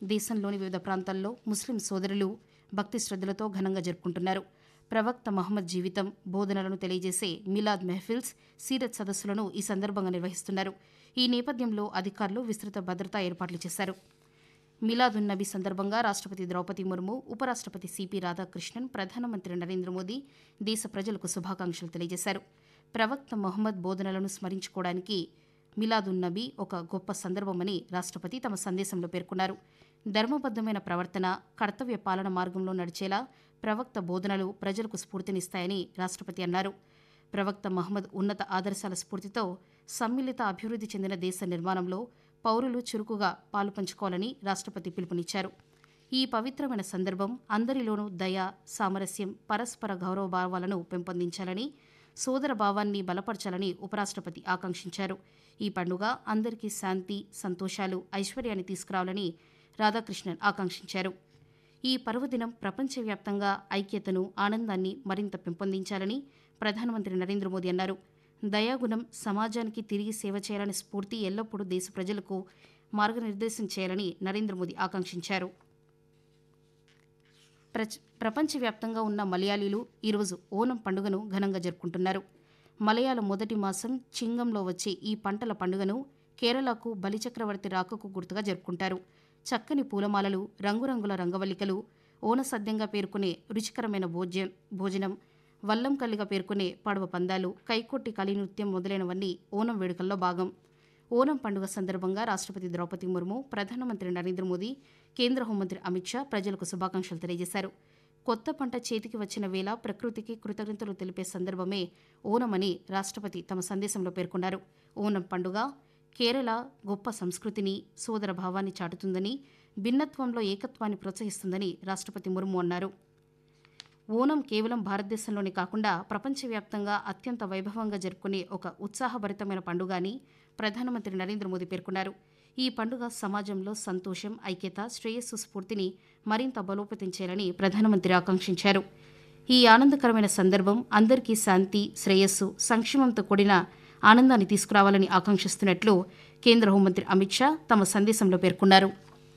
దేశంలోని వివిధ ప్రాంతాల్లో ముస్లిం సోదరులు భక్తి శ్రద్ధలతో ఘనంగా జరుపుకుంటున్నారు ప్రవక్త మహమ్మద్ జీవితం బోధనలను తెలియజేసే మిలాద్ మెహఫిల్స్ సీరత్ సదస్సులను ఈ సందర్భంగా నిర్వహిస్తున్నారు ఈ నేపథ్యంలో అధికారులు విస్తృత భద్రతా ఏర్పాట్లు చేశారు మిలాదున్ నబీ సందర్భంగా రాష్ట్రపతి ద్రౌపది ముర్ము ఉపరాష్ట్రపతి సిపి రాధాకృష్ణన్ ప్రధానమంత్రి నరేంద్ర మోదీ దేశ ప్రజలకు శుభాకాంక్షలు తెలియజేశారు ప్రవక్త మొహమ్మద్ బోధనలను స్మరించుకోవడానికి మిలాదున్ నబీ ఒక గొప్ప సందర్భమని రాష్ట్రపతి తమ సందేశంలో పేర్కొన్నారు ధర్మబద్దమైన ప్రవర్తన కర్తవ్య పాలన మార్గంలో నడిచేలా ప్రవక్త బోధనలు ప్రజలకు స్ఫూర్తినిస్తాయని రాష్ట్రపతి అన్నారు ప్రవక్త మహమ్మద్ ఉన్నత ఆదర్శాల స్ఫూర్తితో సమ్మిళిత అభివృద్ధి చెందిన దేశ నిర్మాణంలో పౌరులు చురుకుగా పాలుపంచుకోవాలని రాష్ట్రపతి పిలుపునిచ్చారు ఈ పవిత్రమైన సందర్భం అందరిలోనూ దయ సామరస్యం పరస్పర గౌరవ భావాలను పెంపొందించాలని సోదర భావాన్ని బలపరచాలని ఉపరాష్ట్రపతి ఆకాంక్షించారు ఈ పండుగ అందరికీ శాంతి సంతోషాలు ఐశ్వర్యాన్ని తీసుకురావాలని రాధాకృష్ణన్ ఆకాంక్షించారు ఈ పర్వదినం ప్రపంచవ్యాప్తంగా ఐక్యతను ఆనందాన్ని మరింత పెంపొందించాలని ప్రధానమంత్రి నరేంద్ర మోదీ అన్నారు దయాగుణం సమాజానికి తిరిగి సేవ చేయాలనే స్ఫూర్తి ఎల్లప్పుడూ దేశ ప్రజలకు మార్గనిర్దేశం చేయాలని నరేంద్ర మోదీ ఆకాంక్షించారు ప్రచ ప్రపంచవ్యాప్తంగా ఉన్న మలయాళీలు ఈరోజు ఓనం పండుగను ఘనంగా జరుపుకుంటున్నారు మలయాళ మొదటి మాసం చింగంలో వచ్చే ఈ పంటల పండుగను కేరళకు బలిచక్రవర్తి రాకకు గుర్తుగా జరుపుకుంటారు చక్కని పూలమాలలు రంగురంగుల రంగవల్లికలు ఓనసద్యంగా పేర్కొనే రుచికరమైన భోజ్యం భోజనం వల్లం కల్లిగా పేర్కొనే పడవ పందాలు కైకొట్టి కలి నృత్యం మొదలైనవన్నీ ఓనం వేడుకల్లో భాగం ఓనం పండుగ సందర్భంగా రాష్ట్రపతి ద్రౌపది ముర్ము ప్రధానమంత్రి నరేంద్ర మోదీ కేంద్ర హోంమంత్రి అమిత్ షా ప్రజలకు శుభాకాంక్షలు తెలియజేశారు కొత్త పంట చేతికి వచ్చిన వేళ ప్రకృతికి కృతజ్ఞతలు తెలిపే సందర్భమే ఓనమని రాష్ట్రపతి తమ సందేశంలో పేర్కొన్నారు ఓనం పండుగ కేరళ గొప్ప సంస్కృతిని సోదర భావాన్ని చాటుతుందని భిన్నత్వంలో ఏకత్వాన్ని ప్రోత్సహిస్తుందని రాష్ట్రపతి ముర్ము అన్నారు ఓనం కేవలం భారతదేశంలోనే కాకుండా ప్రపంచవ్యాప్తంగా అత్యంత వైభవంగా జరుపుకునే ఒక ఉత్సాహభరితమైన పండుగ అని ప్రధానమంత్రి నరేంద్ర మోదీ పేర్కొన్నారు ఈ పండుగ సమాజంలో సంతోషం ఐక్యత శ్రేయస్సు స్ఫూర్తిని మరింత బలోపేతం చేయాలని ప్రధానమంత్రి ఆకాంక్షించారు ఈ ఆనందకరమైన సందర్భం అందరికీ శాంతి శ్రేయస్సు సంక్షేమంతో కూడిన ఆనందాన్ని తీసుకురావాలని ఆకాంక్షిస్తున్నట్లు కేంద్ర హోంమంత్రి అమిత్ షా తమ సందేశంలో పేర్కొన్నారు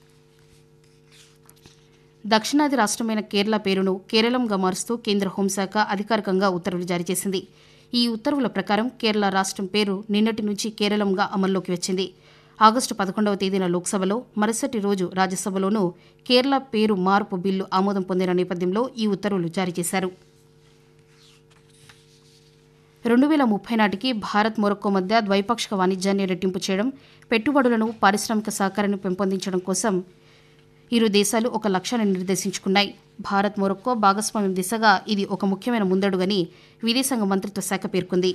దక్షిణాది రాష్ట్రమైన కేరళ పేరును కేరళంగా మారుస్తూ కేంద్ర హోంశాఖ అధికారికంగా ఉత్తర్వులు జారీ చేసింది ఈ ఉత్తర్వుల ప్రకారం కేరళ రాష్ట్రం పేరు నిన్నటి నుంచి కేరళంగా అమల్లోకి వచ్చింది ఆగస్టు పదకొండవ తేదీన లోక్సభలో మరుసటి రోజు రాజ్యసభలోనూ కేరళ పేరు మార్పు బిల్లు ఆమోదం పొందిన నేపథ్యంలో ఈ ఉత్తర్వులు జారీ చేశారు రెండు వేల ముప్పై నాటికి భారత్ మొరక్కో మధ్య ద్వైపాక్షిక వాణిజ్యాన్ని రెట్టింపు చేయడం పెట్టుబడులను పారిశ్రామిక సహకారాన్ని పెంపొందించడం కోసం ఇరు దేశాలు ఒక లక్ష్యాన్ని నిర్దేశించుకున్నాయి భారత్ మొరక్కో భాగస్వామ్యం దిశగా ఇది ఒక ముఖ్యమైన ముందడుగని విదేశాంగ మంత్రిత్వ శాఖ పేర్కొంది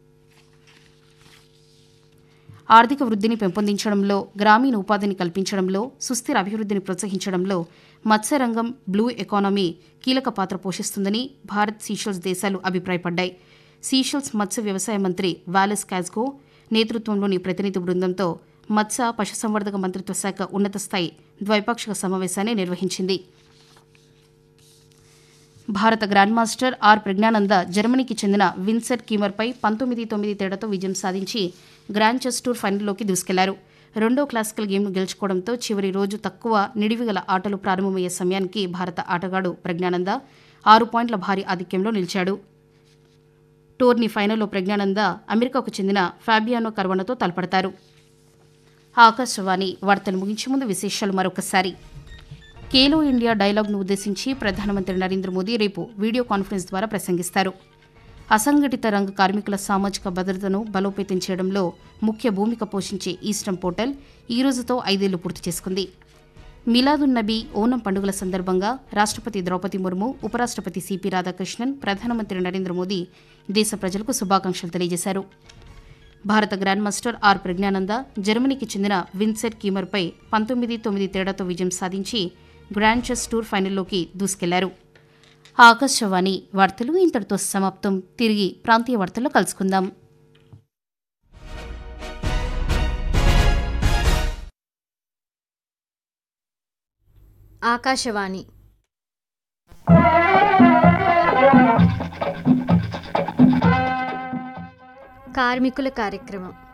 ఆర్థిక వృద్ధిని పెంపొందించడంలో గ్రామీణ ఉపాధిని కల్పించడంలో సుస్థిర అభివృద్ధిని ప్రోత్సహించడంలో మత్స్యరంగం బ్లూ ఎకానమీ కీలక పాత్ర పోషిస్తుందని భారత్ సీషెల్స్ దేశాలు అభిప్రాయపడ్డాయి సీషెల్స్ మత్స్య వ్యవసాయ మంత్రి వాలెస్ కాజ్గో నేతృత్వంలోని ప్రతినిధి బృందంతో మత్స్య పశుసంవర్ధక మంత్రిత్వ శాఖ ఉన్నత స్థాయి ద్వైపాక్షిక సమావేశాన్ని నిర్వహించింది భారత గ్రాండ్ మాస్టర్ ఆర్ ప్రజ్ఞానంద జర్మనీకి చెందిన విన్సెట్ కీమర్పై పంతొమ్మిది తొమ్మిది తేడాతో విజయం సాధించి గ్రాండ్ చెస్ టూర్ ఫైనల్లోకి దూసుకెళ్లారు రెండో క్లాసికల్ గేమ్ను గెలుచుకోవడంతో చివరి రోజు తక్కువ నిడివిగల ఆటలు ప్రారంభమయ్యే సమయానికి భారత ఆటగాడు ప్రజ్ఞానంద ఆరు పాయింట్ల భారీ ఆధిక్యంలో నిలిచాడు టోర్నీ ఫైనల్లో ప్రజ్ఞానంద అమెరికాకు చెందిన ఫాబియానో కర్వనతో తలపడతారు ఆకాశవాణి వార్తలు ముగించే ముందు విశేషాలు మరొకసారి ఖేలో ఇండియా డైలాగ్ను ఉద్దేశించి ప్రధానమంత్రి నరేంద్ర మోదీ రేపు వీడియో కాన్ఫరెన్స్ ద్వారా ప్రసంగిస్తారు అసంఘటిత రంగ కార్మికుల సామాజిక భద్రతను బలోపేతం చేయడంలో ముఖ్య భూమిక పోషించే ఈస్టర్న్ పోర్టల్ ఈ రోజుతో ఐదేళ్లు పూర్తి చేసుకుంది మిలాదున్ నబీ ఓనం పండుగల సందర్భంగా రాష్ట్రపతి ద్రౌపది ముర్ము ఉపరాష్ట్రపతి సిపి రాధాకృష్ణన్ ప్రధానమంత్రి నరేంద్ర మోదీ దేశ ప్రజలకు శుభాకాంక్షలు తెలియజేశారు భారత గ్రాండ్ మాస్టర్ ఆర్ ప్రజ్ఞానంద జర్మనీకి చెందిన విన్సెట్ కీమర్పై పంతొమ్మిది తొమ్మిది తేడాతో విజయం సాధించి గ్రాండ్ చెస్ టూర్ ఫైనల్లోకి దూసుకెళ్లారు ఆకాశవాణి వార్తలు ఇంతటితో సమాప్తం తిరిగి ప్రాంతీయ వార్తల్లో కలుసుకుందాం ఆకాశవాణి కార్మికుల కార్యక్రమం